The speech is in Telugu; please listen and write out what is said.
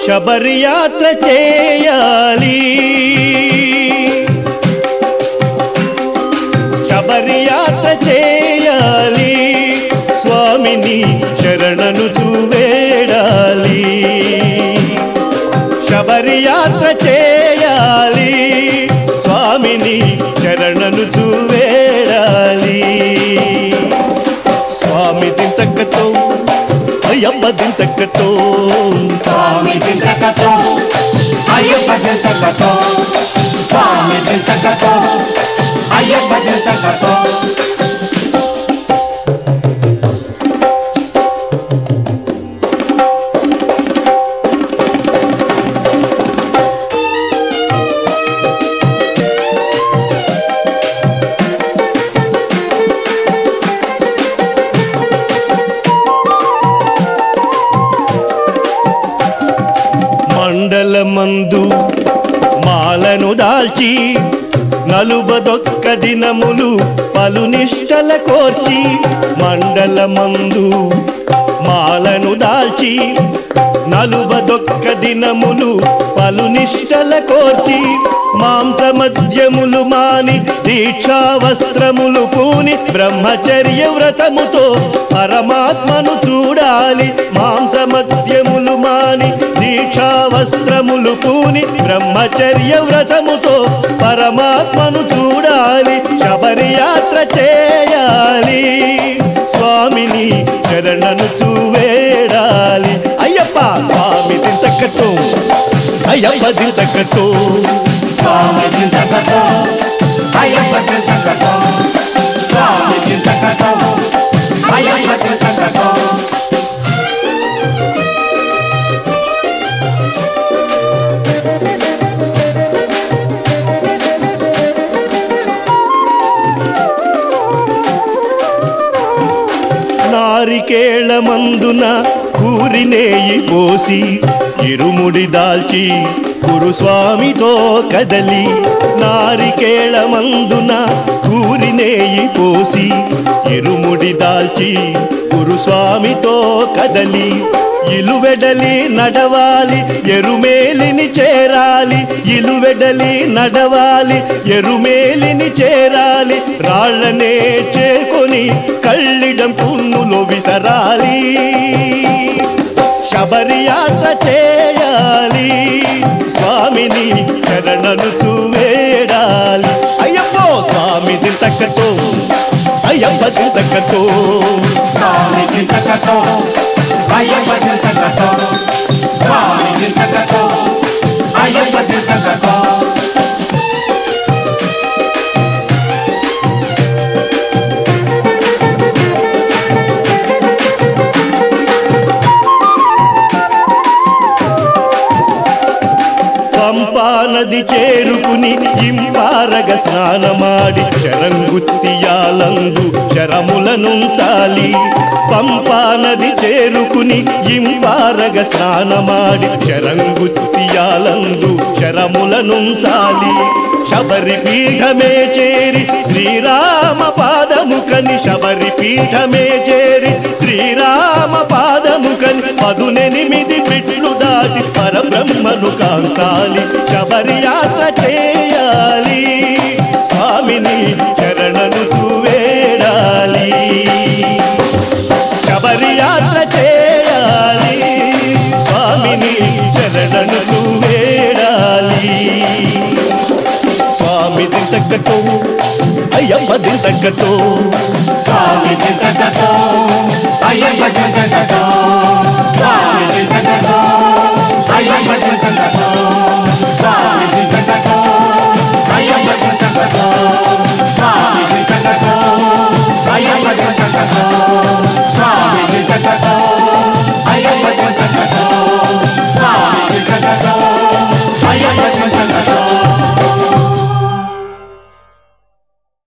శబరి యాత్ర చేయాలి శబరి యాత్ర చేయాలి స్వామిని శరణను చూవేడాలి శబరి యాత్ర చేయాలి స్వామిని శరణను చూవేడాలి స్వామి దింతక్కతో అయ్యమ్మ దింతక్కతో స్వామి దింతకతో అయ్యప్ప దింతకతో స్వామి దింతకతో అయ్యప్ప దింతకతో మండలమందు మాలను దాల్చి నలుబదొక్క దినములు పలు నిష్టల కోర్చి మండలమందు మాలను దాల్చి నలుబదొక్క దినములు పలు నిష్టల కోర్చి మాంస మద్యములు మాని దీక్షా వస్త్రములు పూని బ్రహ్మచర్య వ్రతముతో పరమాత్మను చూడాలి మాంస మద్యములు మాని దీక్షా వస్త్రములు పూని బ్రహ్మచర్య వ్రతముతో పరమాత్మను చూడాలి శబరి యాత్ర చేయాలి స్వామిని శరణను చూవేడాలి అయ్యప్ప స్వామి దింతక్కతో అయ్యప్ప దింతక్కతో స్వామి దింతకతో అయ్యప్ప దింతకతో స్వామి దింతకతో అయ్యప్ప దింతకతో నారికేళ మందున కూరినేయి పోసి ఇరుముడి దాల్చి గురుస్వామితో కదలి నారికేళ మందున కూరినేయి పోసి ఇరుముడి దాల్చి గురుస్వామితో కదలి ఇలువెడలి నడవాలి ఎరుమేలిని చేరాలి ఇలువెడలి నడవాలి ఎరుమేలిని చేరాలి రాళ్ళనే చేకొని కళ్ళిడం పున్నులో విసరాలి శబరి యాత్ర చేయాలి స్వామిని శరణను చూవేడాలి అయ్యప్పో స్వామి దింతక్కతో అయ్యప్ప దింతక్కతో స్వామి దింతకతో అయ్యప్ప దింతకతో స్వామి దింతకతో అయ్యప్ప దింతకతో పంపా నది చేరుకుని ఇంపారగ స్నానమాడి శరంగుత్తియాలందు శరములనుంచాలి పంపా నది చేరుకుని ఇంపారగ స్నానమాడి శరంగుత్తియాలందు శరములనుంచాలి శబరి పీఠమే చేరి శ్రీరామ పాదముకని శబరి పీఠమే చేరి శ్రీరామ పాదముకని పదునెనిమిది మెట్లు దాటి పరబ్రహ్మను కాంచాలి శబరి యాత్ర చేయాలి స్వామిని శరణను చూవేడాలి శబరి యాత్ర చేయాలి స్వామిని శరణను చూవేడాలి స్వామి దింతక్కతో అయ్యప్ప దింతక్కతో స్వామి దింతకతో అయ్యప్ప దింతకతో స్వామి దింతకతో అయ్యప్ప దింతకతో స్వామి దింతకతో అయ్యప్ప దింతకతో స్వామి దింతకతో అయ్యప్ప దింతకతో స్వామి దింతకతో